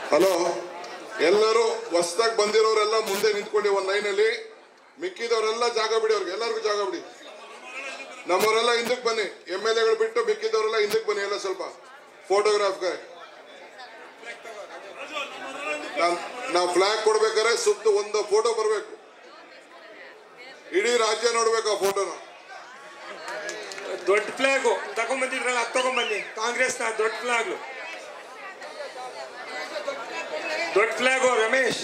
Hello ಎಲ್ಲರೂ ಹೊಸ್ದಾಗಿ ಬಂದಿರೋರೆಲ್ಲ ಮುಂದೆ ನಿಂತ್ಕೊಳ್ಳಿ ಒಂದು ಲೈನಲ್ಲಿ ಮಿಕ್ಕಿದವರೆಲ್ಲ ಜಾಗ ಬಿಡಿ ಅವ್ರಿಗೆ ಎಲ್ಲರಿಗೂ ಜಾಗ ಬಿಡಿ ನಮ್ಮವರೆಲ್ಲ ಹಿಂದಕ್ಕೆ ಬನ್ನಿ ಎಮ್ ಎಲ್ ಎಗಳು ಬಿಟ್ಟು ಮಿಕ್ಕಿದವರೆಲ್ಲ ಹಿಂದಕ್ಕೆ ಬನ್ನಿ ಎಲ್ಲ ಸ್ವಲ್ಪ ಫೋಟೋಗ್ರಾಫ್ಗೆ ನಾವು ಫ್ಲಾಗ್ ಕೊಡ್ಬೇಕಾದ್ರೆ ಸುತ್ತ ಒಂದು ಫೋಟೋ ಬರಬೇಕು ಇಡೀ ರಾಜ್ಯ ನೋಡ್ಬೇಕು ಆ ಫೋಟೋನ ದೊಡ್ಡ ಫ್ಲಾಗು ತಗೊಂಬಂದಿದ್ರಲ್ಲ ಅದು ತಗೊಂಬನ್ನಿ ಕಾಂಗ್ರೆಸ್ನ ದೊಡ್ಡ ಫ್ಲಾಗ್ ದೊಡ್ಡ ಫ್ಲಾಗು ರಮೇಶ್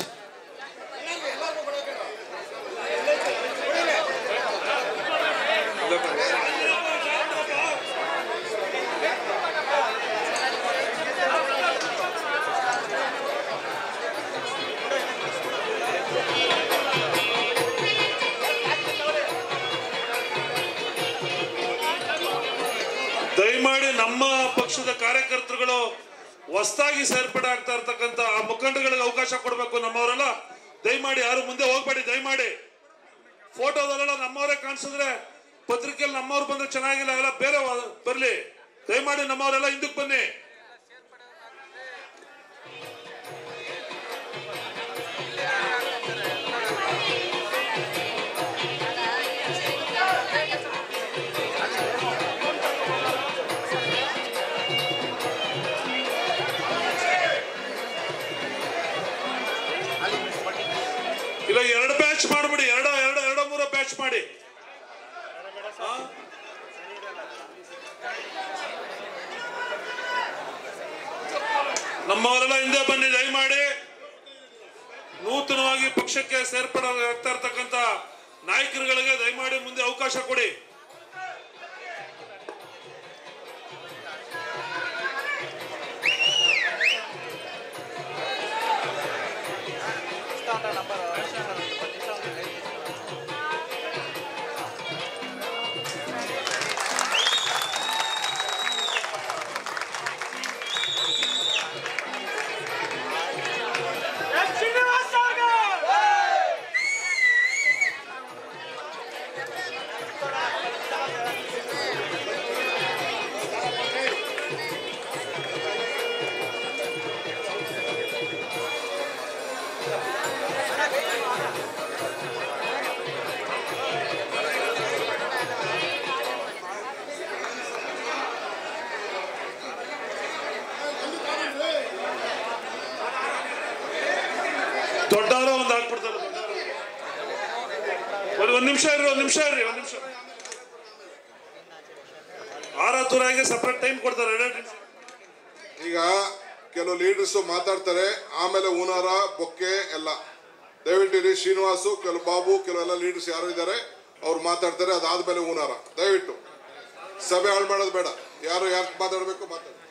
ದಯಮಾಡಿ ನಮ್ಮ ಪಕ್ಷದ ಕಾರ್ಯಕರ್ತರುಗಳು ಹೊಸದಾಗಿ ಸೇರ್ಪಡೆ ಆಗ್ತಾ ಇರ್ತಕ್ಕಂಥ ಆ ಮುಖಂಡಗಳಿಗೆ ಅವಕಾಶ ಕೊಡಬೇಕು ನಮ್ಮವರೆಲ್ಲ ದಯಮಾಡಿ ಯಾರು ಮುಂದೆ ಹೋಗ್ಬೇಡಿ ದಯಮಾಡಿ ಫೋಟೋದಲ್ಲೆಲ್ಲ ನಮ್ಮವರೇ ಕಾಣಿಸಿದ್ರೆ ಪತ್ರಿಕೆಯಲ್ಲಿ ನಮ್ಮವ್ರು ಬಂದ್ರೆ ಚೆನ್ನಾಗಿಲ್ಲ ಎಲ್ಲ ಬೇರೆ ವ- ಬರ್ಲಿ ದಯಮಾಡಿ ನಮ್ಮವರೆಲ್ಲ ಹಿಂದಕ್ಕೆ ಬನ್ನಿ ಇಲ್ಲ ಎರಡು ಬ್ಯಾಚ್ ಮಾಡ್ಬಿಡಿ ಎರಡು ಎರಡು ಎರಡು ಮೂರು ಬ್ಯಾಚ್ ಮಾಡಿ ಆ? ನಮ್ಮವರೆಲ್ಲ ಹಿಂದೆ ಬನ್ನಿ ದಯಮಾಡಿ ನೂತನವಾಗಿ ಪಕ್ಷಕ್ಕೆ ಸೇರ್ಪಡೆ ಆಗ್ತಾ ಇರ್ತಕ್ಕಂಥ ನಾಯಕರುಗಳಿಗೆ ದಯಮಾಡಿ ಮುಂದೆ ಅವಕಾಶ ಕೊಡಿ ದೊಡ್ಡವರ ಒಂದು ಹಾಕ್ಬಿಡ್ತಾರೆ ಒಂದು ಒಂದ್ ನಿಮಿಷ ಇರ್ರಿ ಒಂದ್ ನಿಮಿಷ ಇರ್ರಿ ಒಂದ್ ನಿಮಿಷ ಆರ ತುರಾಗೆ ಸಪ್ರೇಟ್ ಟೈಮ್ ಕೊಡ್ತಾರೆ ಎರಡೆರಡು ನಿಮಿಷ ಈಗ ಕೆಲವು ಲೀಡರ್ಸ್ ಮಾತಾಡ್ತಾರೆ ಆಮೇಲೆ ಹೂನಾರ ಬೊಕ್ಕೆ ಎಲ್ಲ ದಯವಿಟ್ಟು ಇರಿ ಶ್ರೀನಿವಾಸು ಕೆಲವು ಬಾಬು ಕೆಲವೆಲ್ಲ ಲೀಡರ್ಸ್ ಯಾರು ಇದ್ದಾರೆ ಅವ್ರು ಮಾತಾಡ್ತಾರೆ ಅದಾದ್ಮೇಲೆ ಹೂನಾರ ದಯವಿಟ್ಟು ಸಭೆ ಹಾಳು ಮಾಡೋದು ಬೇಡ ಯಾರು ಯಾರು ಮಾತಾಡಬೇಕು ಮಾತಾಡಿ